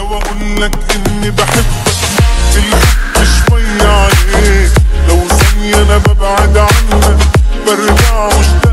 واقول لك اني بحبك الحب شوية عليك لو ثانية انا ببعد عنك برجع مشتاق